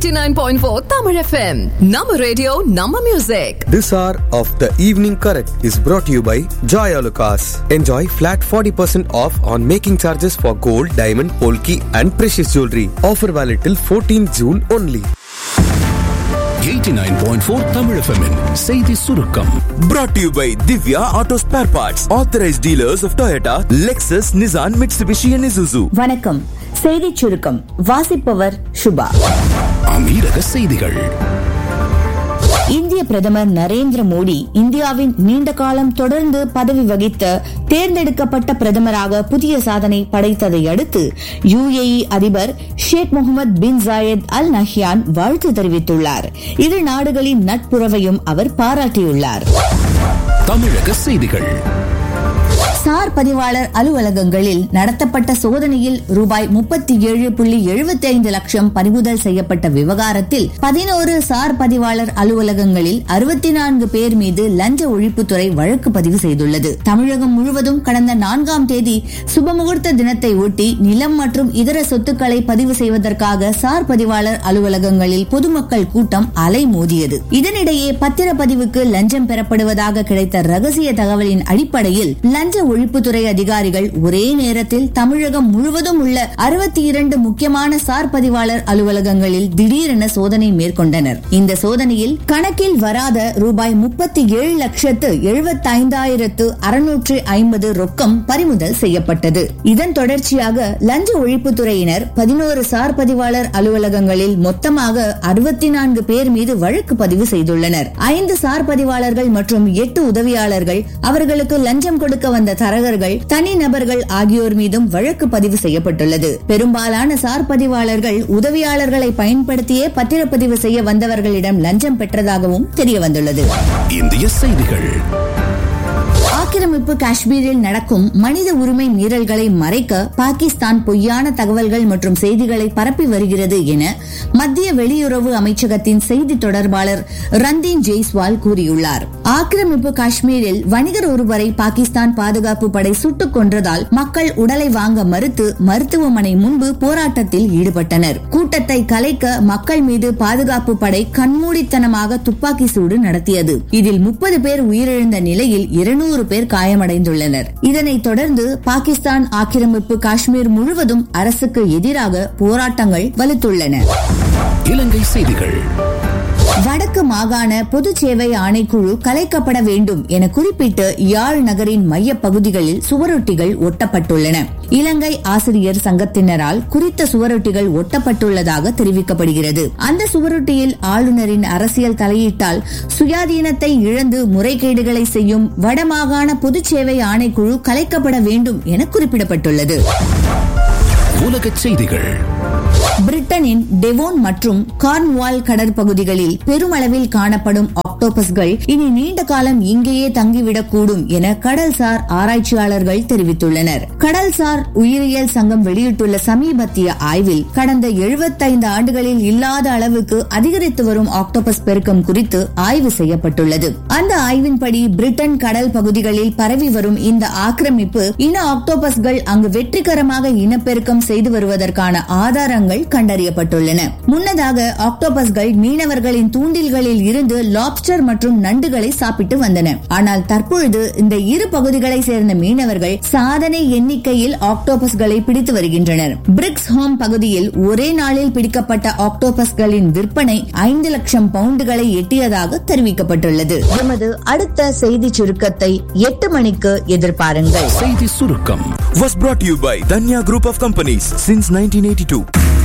89.4 Tamil FM. Nama radio, Nama music. This hour of the evening correct is brought to you by Joy Alucas. Enjoy flat 40% off on making charges for gold, diamond, polki and precious jewelry. Offer valid till 14 June only. 89.4 Tamil FM -இன் செய்தி சுருக்கம் Brought to you by Divya Auto Spare Parts, authorized dealers of Toyota, Lexus, Nissan, Mitsubishi, and Isuzu. வணக்கம் செய்திச் சுருக்கம் வாசிப்பவர் சுபா அமீரக செய்திகள் இந்திய பிரதமர் நரேந்திர மோடி இந்தியாவின் நீண்ட காலம் தொடர்ந்து பதவி வகித்த தேர்ந்தெடுக்கப்பட்ட பிரதமராக புதிய சாதனை படைத்ததை அடுத்து யுஏஇ அதிபர் Sheikh Mohammed bin Zayed al Nahyan வாழ்த்து தெரிவித்துள்ளார் இரு நாடுகளின் நட்புறவையும் அவர் பாராட்டியுள்ளார் தமிழக செய்திகள் சார் பதிவாளர் அலுவலகங்களில் நடத்தப்பட்ட சோதனையில் ரூபாய் முப்பத்தி ஏழு புள்ளி எழுபத்தி ஐந்து லட்சம் பறிமுதல் செய்யப்பட்ட விவகாரத்தில் பதினோரு சார் பதிவாளர் அலுவலகங்களில் அறுபத்தி நான்கு பேர் மீது லஞ்ச ஒழிப்புத்துறை வழக்கு பதிவு செய்துள்ளது தமிழகம் முழுவதும் கடந்த நான்காம் தேதி சுபமுகூர்த்த தினத்தை ஒட்டி நிலம் மற்றும் இதர சொத்துக்களை பதிவு செய்வதற்காக சார் பதிவாளர் அலுவலகங்களில் பொதுமக்கள் கூட்டம் அலைமோதியது இதனிடையே பத்திரப்பதிவுக்கு லஞ்சம் பெறப்படுவதாக கிடைத்த ரகசிய தகவலின் அடிப்படையில் லஞ்ச ஒழிப்புத்துறை அதிகாரிகள் ஒரே நேரத்தில் தமிழகம் முழுவதும் உள்ள அறுபத்தி இரண்டு முக்கியமான சார் பதிவாளர் அலுவலகங்களில் திடீரென சோதனை மேற்கொண்டனர் இந்த சோதனையில் கணக்கில் வராத ரூபாய் முப்பத்தி ஏழு லட்சத்து எழுபத்தைந்தாயிரத்து அறுநூற்று ஐம்பது ரொக்கம் பறிமுதல் செய்யப்பட்டது இதன் தொடர்ச்சியாக லஞ்ச ஒழிப்புத்துறையினர் பதினோரு சார் பதிவாளர் அலுவலகங்களில் மொத்தமாக அறுபத்தி நான்கு பேர் மீது வழக்கு பதிவு செய்துள்ளனர் ஐந்து சார் பதிவாளர்கள் மற்றும் எட்டு உதவியாளர்கள் அவர்களுக்கு லஞ்சம் கொடுக்க வந்த தரகர்கள் தனி நபர்கள் ஆகியோர் மீதும் வழக்கு பதிவு செய்யப்பட்டுள்ளது பெரும்பாலான சார் பதிவாளர்கள் உதவியாளர்களை பயன்படுத்தியே பத்திரப்பதிவு செய்ய வந்தவர்களிடம் லஞ்சம் பெற்றதாகவும் தெரியவந்துள்ளது இந்திய செய்திகள் ஆக்கிரமிப்பு காஷ்மீரில் நடக்கும் மனித உரிமை மீறல்களை மறைக்க பாகிஸ்தான் பொய்யான தகவல்கள் மற்றும் செய்திகளை பரப்பி வருகிறது என மத்திய வெளியுறவு அமைச்சகத்தின் செய்தி தொடர்பாளர் ரந்தீன் ஜெய்ஸ்வால் கூறியுள்ளார் ஆக்கிரமிப்பு காஷ்மீரில் வணிகர் ஒருவரை பாகிஸ்தான் பாதுகாப்பு படை சுட்டுக் கொன்றதால் மக்கள் உடலை வாங்க மறுத்து மருத்துவமனை முன்பு போராட்டத்தில் ஈடுபட்டனர் கூட்டத்தை கலைக்க மக்கள் மீது பாதுகாப்பு படை கண்மூடித்தனமாக துப்பாக்கி சூடு நடத்தியது இதில் முப்பது பேர் உயிரிழந்த நிலையில் இருநூறு பேர் காயமடைந்துள்ளனர் இதனைத் தொடர்ந்து பாகிஸ்தான் ஆக்கிரமிப்பு காஷ்மீர் முழுவதும் அரசுக்கு எதிராக போராட்டங்கள் வலுத்துள்ளன இலங்கை செய்திகள் வடக்கு மாகாண பொது சேவை ஆணைக்குழு கலைக்கப்பட வேண்டும் என குறிப்பிட்டு யாழ் நகரின் மைய பகுதிகளில் சுவரொட்டிகள் ஒட்டப்பட்டுள்ளன இலங்கை ஆசிரியர் சங்கத்தினரால் குறித்த சுவரொட்டிகள் ஒட்டப்பட்டுள்ளதாக தெரிவிக்கப்படுகிறது அந்த சுவரொட்டியில் ஆளுநரின் அரசியல் தலையீட்டால் சுயாதீனத்தை இழந்து முறைகேடுகளை செய்யும் வடமாகாண பொது சேவை ஆணைக்குழு கலைக்கப்பட வேண்டும் என குறிப்பிடப்பட்டுள்ளது உலக செய்திகள் பிரிட்டனின் டெவோன் மற்றும் கார்ன்வால் கடற்பகுதிகளில் பெருமளவில் காணப்படும் ஆக்டோபஸ்கள் இனி நீண்ட காலம் இங்கேயே தங்கிவிடக்கூடும் என கடல்சார் ஆராய்ச்சியாளர்கள் தெரிவித்துள்ளனர் கடல்சார் உயிரியல் சங்கம் வெளியிட்டுள்ள சமீபத்திய ஆய்வில் கடந்த 75 ஆண்டுகளில் இல்லாத அளவுக்கு அதிகரித்து வரும் ஆக்டோபஸ் பெருக்கம் குறித்து ஆய்வு செய்யப்பட்டுள்ளது அந்த ஆய்வின்படி பிரிட்டன் கடல் பகுதிகளில் பரவி வரும் இந்த ஆக்கிரமிப்பு இன ஆக்டோபஸ்கள் அங்கு வெற்றிகரமாக இனப்பெருக்கம் செய்து வருவதற்கான ஆதாரங்கள் கண்டறியப்பட்டுள்ளன முன்னதாக ஆக்டோபஸ்கள் மீனவர்களின் தூண்டில்களில் இருந்து லாப்ஸ்டர் மற்றும் நண்டுகளை சாப்பிட்டு வந்தன ஆனால் தற்பொழுது இந்த இரு பகுதிகளை சேர்ந்த மீனவர்கள் சாதனை எண்ணிக்கையில் ஆக்டோபஸ்களை பிடித்து வருகின்றனர் பிரிக்ஸ் ஹோம் பகுதியில் ஒரே நாளில் பிடிக்கப்பட்ட ஆக்டோபஸ்களின் விற்பனை ஐந்து லட்சம் பவுண்டுகளை எட்டியதாக தெரிவிக்கப்பட்டுள்ளது எமது அடுத்த செய்தி சுருக்கத்தை எட்டு மணிக்கு எதிர்பாருங்கள் செய்தி சுருக்கம் Was brought to you by Danya Group of Companies since 1982.